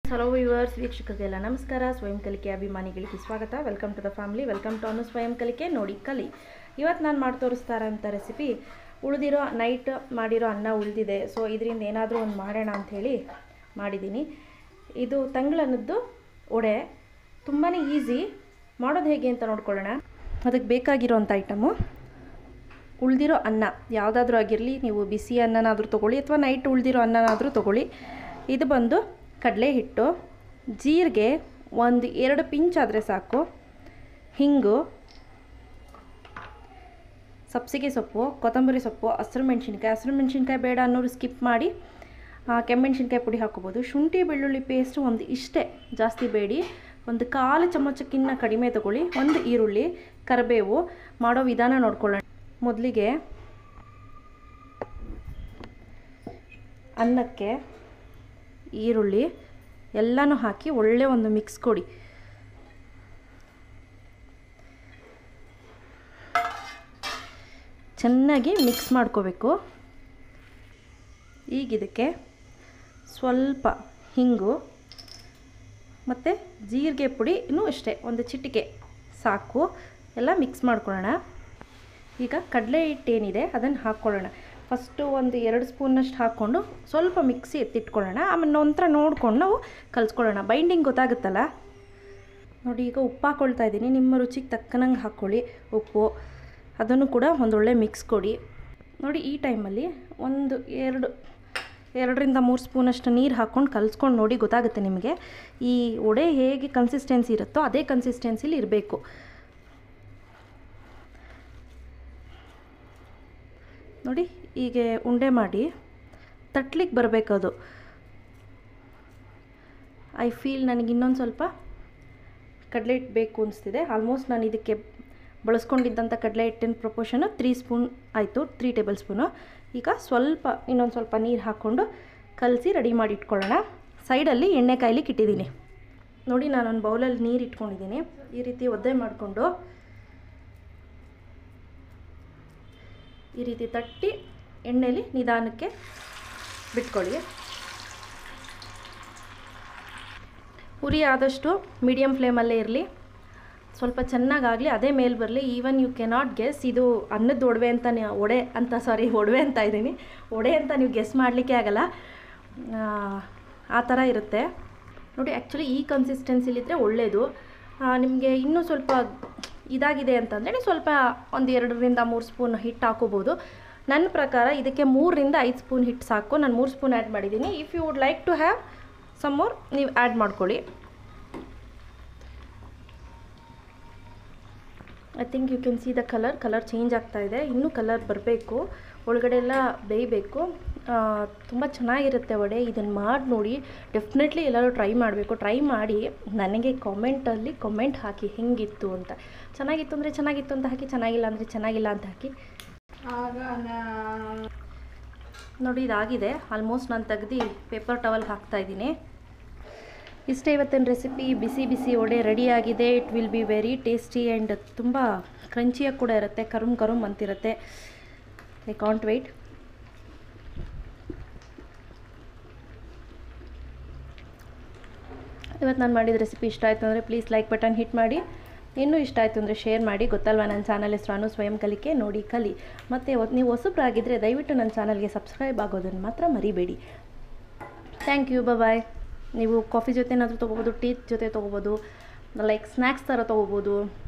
hello viewers ವೀಕ್ಷಕರಿಗೆಲ್ಲ ನಮಸ್ಕಾರ ಸ್ವಯಂ ಕಲಿಕೆ ಅಭಿಮಾನಿಗಳಿಗೆ ಸ್ವಾಗತ welcome to the family welcome to Anu ಸ್ವಯಂ ಕಲಿಕೆ ನೋಡಿ ಕಲಿ ಇವತ್ತು ನಾನು ಮಾಡಿ ತೋರಿಸ್ತಾ ಇರೋಂಥ ರೆಸಿಪಿ ಉಳಿದಿರೋ ನೈಟ್ ಮಾಡಿರೋ ಅನ್ನ ಉಳಿದಿದೆ ಸೊ ಇದರಿಂದ ಏನಾದರೂ ಒಂದು ಮಾಡೋಣ ಅಂಥೇಳಿ ಮಾಡಿದ್ದೀನಿ ಇದು ತಂಗಳನ್ನದ್ದು ಒಡೆ ತುಂಬಾ ಈಸಿ ಮಾಡೋದು ಹೇಗೆ ಅಂತ ನೋಡ್ಕೊಳ್ಳೋಣ ಅದಕ್ಕೆ ಬೇಕಾಗಿರೋಂಥ ಐಟಮು ಉಳಿದಿರೋ ಅನ್ನ ಯಾವುದಾದ್ರೂ ಆಗಿರಲಿ ನೀವು ಬಿಸಿ ಅನ್ನನಾದರೂ ತೊಗೊಳ್ಳಿ ಅಥವಾ ನೈಟ್ ಉಳಿದಿರೋ ಅನ್ನನಾದರೂ ತೊಗೊಳ್ಳಿ ಇದು ಬಂದು ಕಡಲೆ ಹಿಟ್ಟು ಜೀರಿಗೆ ಒಂದು ಎರಡು ಪಿಂಚ್ ಆದರೆ ಸಾಕು ಹಿಂಗು ಸಬ್ಸಿಗೆ ಸೊಪ್ಪು ಕೊತ್ತಂಬರಿ ಸೊಪ್ಪು ಹಸಿರು ಮೆಣಸಿನ್ಕಾಯಿ ಹಸಿರು ಮೆಣಸಿನ್ಕಾಯಿ ಬೇಡ ಅನ್ನೋರು ಸ್ಕಿಪ್ ಮಾಡಿ ಕೆಮ್ಮೆಣ್ಸಿನ್ಕಾಯಿ ಪುಡಿ ಹಾಕೋಬೋದು ಶುಂಠಿ ಬೆಳ್ಳುಳ್ಳಿ ಪೇಸ್ಟು ಒಂದು ಇಷ್ಟೇ ಜಾಸ್ತಿ ಬೇಡಿ ಒಂದು ಕಾಲು ಚಮಚಕ್ಕಿಂತ ಕಡಿಮೆ ತಗೊಳ್ಳಿ ಒಂದು ಈರುಳ್ಳಿ ಕರಿಬೇವು ಮಾಡೋ ವಿಧಾನ ನೋಡ್ಕೊಳ್ಳೋಣ ಮೊದಲಿಗೆ ಅನ್ನಕ್ಕೆ ಈರುಳ್ಳಿ ಎಲ್ಲನೂ ಹಾಕಿ ಒಳ್ಳೆ ಒಂದು ಮಿಕ್ಸ್ ಕೊಡಿ ಚೆನ್ನಾಗಿ ಮಿಕ್ಸ್ ಮಾಡ್ಕೋಬೇಕು ಈಗ ಇದಕ್ಕೆ ಸ್ವಲ್ಪ ಹಿಂಗು ಮತ್ತು ಜೀರಿಗೆ ಪುಡಿ ಇನ್ನೂ ಅಷ್ಟೇ ಒಂದು ಚಿಟಿಕೆ ಸಾಕು ಎಲ್ಲ ಮಿಕ್ಸ್ ಮಾಡ್ಕೊಳ್ಳೋಣ ಈಗ ಕಡಲೆ ಹಿಟ್ಟು ಏನಿದೆ ಅದನ್ನು ಹಾಕ್ಕೊಳ್ಳೋಣ ಫಸ್ಟು ಒಂದು ಎರಡು ಸ್ಪೂನಷ್ಟು ಹಾಕ್ಕೊಂಡು ಸ್ವಲ್ಪ ಮಿಕ್ಸಿ ಎತ್ತಿಟ್ಕೊಳ್ಳೋಣ ಆಮೇಲೆ ನಂತರ ನೋಡ್ಕೊಂಡು ನಾವು ಕಲಿಸ್ಕೊಳ್ಳೋಣ ಬೈಂಡಿಂಗ್ ಗೊತ್ತಾಗುತ್ತಲ್ಲ ನೋಡಿ ಈಗ ಉಪ್ಪು ಹಾಕ್ಕೊಳ್ತಾ ಇದ್ದೀನಿ ನಿಮ್ಮ ರುಚಿಗೆ ತಕ್ಕನಂಗೆ ಹಾಕ್ಕೊಳ್ಳಿ ಉಪ್ಪು ಅದನ್ನು ಕೂಡ ಒಂದೊಳ್ಳೆ ಮಿಕ್ಸ್ ಕೊಡಿ ನೋಡಿ ಈ ಟೈಮಲ್ಲಿ ಒಂದು ಎರಡು ಎರಡರಿಂದ ಮೂರು ಸ್ಪೂನಷ್ಟು ನೀರು ಹಾಕ್ಕೊಂಡು ಕಲಿಸ್ಕೊಂಡು ನೋಡಿ ಗೊತ್ತಾಗುತ್ತೆ ನಿಮಗೆ ಈ ಒಡೆ ಹೇಗೆ ಕನ್ಸಿಸ್ಟೆನ್ಸಿ ಇರುತ್ತೋ ಅದೇ ಕನ್ಸಿಸ್ಟೆನ್ಸಿಲಿ ಇರಬೇಕು ನೋಡಿ ಹೀಗೆ ಉಂಡೆ ಮಾಡಿ ತಟ್ಲಿಕ್ಕೆ ಬರಬೇಕದು ಐ ಫೀಲ್ ನನಗೆ ಇನ್ನೊಂದು ಸ್ವಲ್ಪ ಕಡಲೆ ಹಿಟ್ಟು ಬೇಕು ಅನಿಸ್ತಿದೆ ಆಲ್ಮೋಸ್ಟ್ ನಾನು ಇದಕ್ಕೆ ಬಳಸ್ಕೊಂಡಿದ್ದಂಥ ಕಡಲೆ ಹಿಟ್ಟಿನ ಪ್ರಪೋರ್ಷನು ತ್ರೀ ಸ್ಪೂನ್ ಆಯಿತು ತ್ರೀ ಟೇಬಲ್ ಸ್ಪೂನು ಈಗ ಸ್ವಲ್ಪ ಇನ್ನೊಂದು ಸ್ವಲ್ಪ ನೀರು ಹಾಕ್ಕೊಂಡು ಕಲಸಿ ರೆಡಿ ಮಾಡಿ ಇಟ್ಕೊಳ್ಳೋಣ ಸೈಡಲ್ಲಿ ಎಣ್ಣೆ ಕಾಯ್ಲಿಕ್ಕೆ ಇಟ್ಟಿದ್ದೀನಿ ನೋಡಿ ನಾನೊಂದು ಬೌಲಲ್ಲಿ ನೀರು ಇಟ್ಕೊಂಡಿದ್ದೀನಿ ಈ ರೀತಿ ಒದ್ದೆ ಮಾಡಿಕೊಂಡು ಈ ರೀತಿ ತಟ್ಟಿ ಎಣ್ಣೆಲಿ ನಿಧಾನಕ್ಕೆ ಬಿಟ್ಕೊಳ್ಳಿ ಉರಿ ಆದಷ್ಟು ಮೀಡಿಯಮ್ ಫ್ಲೇಮಲ್ಲೇ ಇರಲಿ ಸ್ವಲ್ಪ ಚೆನ್ನಾಗಾಗಲಿ ಅದೇ ಮೇಲೆ ಬರಲಿ ಈವನ್ ಯು ಕೆನಾಟ್ ಗೆಸ್ ಇದು ಅನ್ನದ ಒಡವೆ ಅಂತ ಒಡೆ ಅಂತ ಸಾರಿ ಒಡವೆ ಅಂತ ಇದ್ದೀನಿ ಒಡೆ ಅಂತ ನೀವು ಗೆಸ್ ಮಾಡಲಿಕ್ಕೆ ಆಗಲ್ಲ ಆ ಥರ ಇರುತ್ತೆ ನೋಡಿ ಆ್ಯಕ್ಚುಲಿ ಈ ಕನ್ಸಿಸ್ಟೆನ್ಸಿಲಿದ್ದರೆ ಒಳ್ಳೆಯದು ನಿಮಗೆ ಇನ್ನೂ ಸ್ವಲ್ಪ ಇದಾಗಿದೆ ಅಂತಂದರೆ ಸ್ವಲ್ಪ ಒಂದು ಎರಡರಿಂದ ಮೂರು ಸ್ಪೂನ್ ಹಿಟ್ಟು ಹಾಕೋಬೋದು ನನ್ನ ಪ್ರಕಾರ ಇದಕ್ಕೆ ಮೂರರಿಂದ ಐದು ಸ್ಪೂನ್ ಹಿಟ್ಟು ಸಾಕು ನಾನು ಮೂರು ಸ್ಪೂನ್ ಆ್ಯಡ್ ಮಾಡಿದ್ದೀನಿ if you would like to have some more ನೀವು ಆ್ಯಡ್ ಮಾಡ್ಕೊಳ್ಳಿ I think you can see the colour colour change ಆಗ್ತಾ ಇದೆ ಇನ್ನೂ ಕಲರ್ ಬರಬೇಕು ಒಳಗಡೆ ಎಲ್ಲ ಬೇಯಬೇಕು ತುಂಬ ಚೆನ್ನಾಗಿರುತ್ತೆ ವಡೆ ಇದನ್ನು ಮಾಡಿ ನೋಡಿ ಡೆಫಿನೆಟ್ಲಿ ಎಲ್ಲರೂ ಟ್ರೈ ಮಾಡಬೇಕು ಟ್ರೈ ಮಾಡಿ ನನಗೆ ಕಾಮೆಂಟಲ್ಲಿ ಕಾಮೆಂಟ್ ಹಾಕಿ ಹೆಂಗಿತ್ತು ಅಂತ ಚೆನ್ನಾಗಿತ್ತು ಅಂದರೆ ಚೆನ್ನಾಗಿತ್ತು ಅಂತ ಹಾಕಿ ಚೆನ್ನಾಗಿಲ್ಲ ಅಂದರೆ ಚೆನ್ನಾಗಿಲ್ಲ ಅಂತ ಹಾಕಿ ಆಗ ನೋಡಿ ಇದಾಗಿದೆ ಆಲ್ಮೋಸ್ಟ್ ನಾನು ತೆಗ್ದು ಪೇಪರ್ ಟವಲ್ ಹಾಕ್ತಾ ಇದ್ದೀನಿ ಇಷ್ಟೇ ಇವತ್ತಿನ ರೆಸಿಪಿ ಬಿಸಿ ಬಿಸಿ ವಡೆ ರೆಡಿಯಾಗಿದೆ it will be very tasty and ತುಂಬ ಕ್ರಂಚಿಯಾಗಿ ಕೂಡ ಇರುತ್ತೆ ಕರುಮ್ ಕರುಮ್ ಅಂತಿರುತ್ತೆ ಐ ಕಾಂಟ್ ವೆಯ್ಟ್ ಇವತ್ತು ನಾನು ಮಾಡಿದ ರೆಸಿಪಿ ಇಷ್ಟ ಆಯಿತು ಅಂದರೆ ಪ್ಲೀಸ್ ಲೈಕ್ ಬಟನ್ ಹಿಟ್ ಮಾಡಿ ಇನ್ನೂ ಇಷ್ಟ ಆಯಿತು ಅಂದರೆ ಶೇರ್ ಮಾಡಿ ಗೊತ್ತಲ್ವಾ ನನ್ನ ಚಾನಲ್ ಹೆಸರು ಅನು ಸ್ವಯಂ ಕಲಿಕೆ ನೋಡಿ ಕಲಿ ಮತ್ತು ನೀವು ಹೊಸಬ್ರಾಗಿದ್ದರೆ ದಯವಿಟ್ಟು ನನ್ನ ಚಾನಲ್ಗೆ ಸಬ್ಸ್ಕ್ರೈಬ್ ಆಗೋದನ್ನು ಮಾತ್ರ ಮರಿಬೇಡಿ ಥ್ಯಾಂಕ್ ಯು ಬಾಯ್ ನೀವು ಕಾಫಿ ಜೊತೆ ಏನಾದರೂ ತೊಗೋಬೋದು ಟೀ ಜೊತೆ ತೊಗೋಬೋದು ಲೈಕ್ ಸ್ನ್ಯಾಕ್ಸ್ ಥರ ತೊಗೋಬೋದು